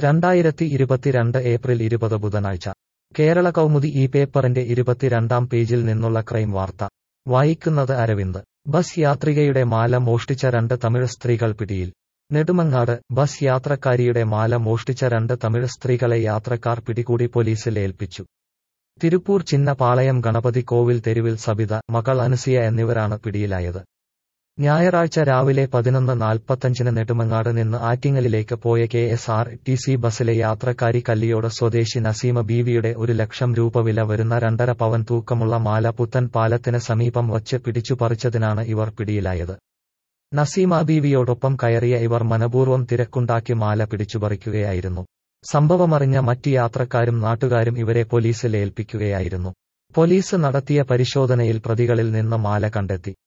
രണ്ടായിരത്തി ഇരുപത്തിരണ്ട് ഏപ്രിൽ ഇരുപത് ബുധനാഴ്ച കേരള കൗമുദി ഈ പേപ്പറിന്റെ ഇരുപത്തിരണ്ടാം പേജിൽ നിന്നുള്ള ക്രൈം വാർത്ത വായിക്കുന്നത് അരവിന്ദ് ബസ് യാത്രികയുടെ മാല മോഷ്ടിച്ച രണ്ട് തമിഴ് സ്ത്രീകൾ പിടിയിൽ നെടുമങ്ങാട് ബസ് യാത്രക്കാരിയുടെ മാല മോഷ്ടിച്ച രണ്ട് തമിഴ് സ്ത്രീകളെ യാത്രക്കാർ പിടികൂടി പോലീസിൽ ഏൽപ്പിച്ചു തിരുപ്പൂർ ചിന്നപാളയം ഗണപതി കോവിൽ തെരുവിൽ സബിത മകൾ അനുസിയ എന്നിവരാണ് പിടിയിലായത് ഞായറാഴ്ച രാവിലെ പതിനൊന്ന് നാൽപ്പത്തഞ്ചിന് നെടുമങ്ങാട് നിന്ന് ആറ്റിങ്ങലിലേക്ക് പോയ K S R T C ബസ്സിലെ യാത്രക്കാരി കല്ലിയോട് സ്വദേശി നസീമ ബീവിയുടെ ഒരു ലക്ഷം രൂപ വില വരുന്ന രണ്ടര പവൻ തൂക്കമുള്ള മാല പുത്തൻ പാലത്തിന് സമീപം വച്ച് പിടിച്ചുപറിച്ചതിനാണ് ഇവർ പിടിയിലായത് നസീമ ബീവിയോടൊപ്പം കയറിയ ഇവർ മനപൂർവ്വം തിരക്കുണ്ടാക്കി മാല പിടിച്ചുപറിക്കുകയായിരുന്നു സംഭവമറിഞ്ഞ മറ്റ് യാത്രക്കാരും നാട്ടുകാരും ഇവരെ പോലീസിൽ ഏൽപ്പിക്കുകയായിരുന്നു പോലീസ് നടത്തിയ പരിശോധനയിൽ പ്രതികളിൽ നിന്ന് മാല കണ്ടെത്തി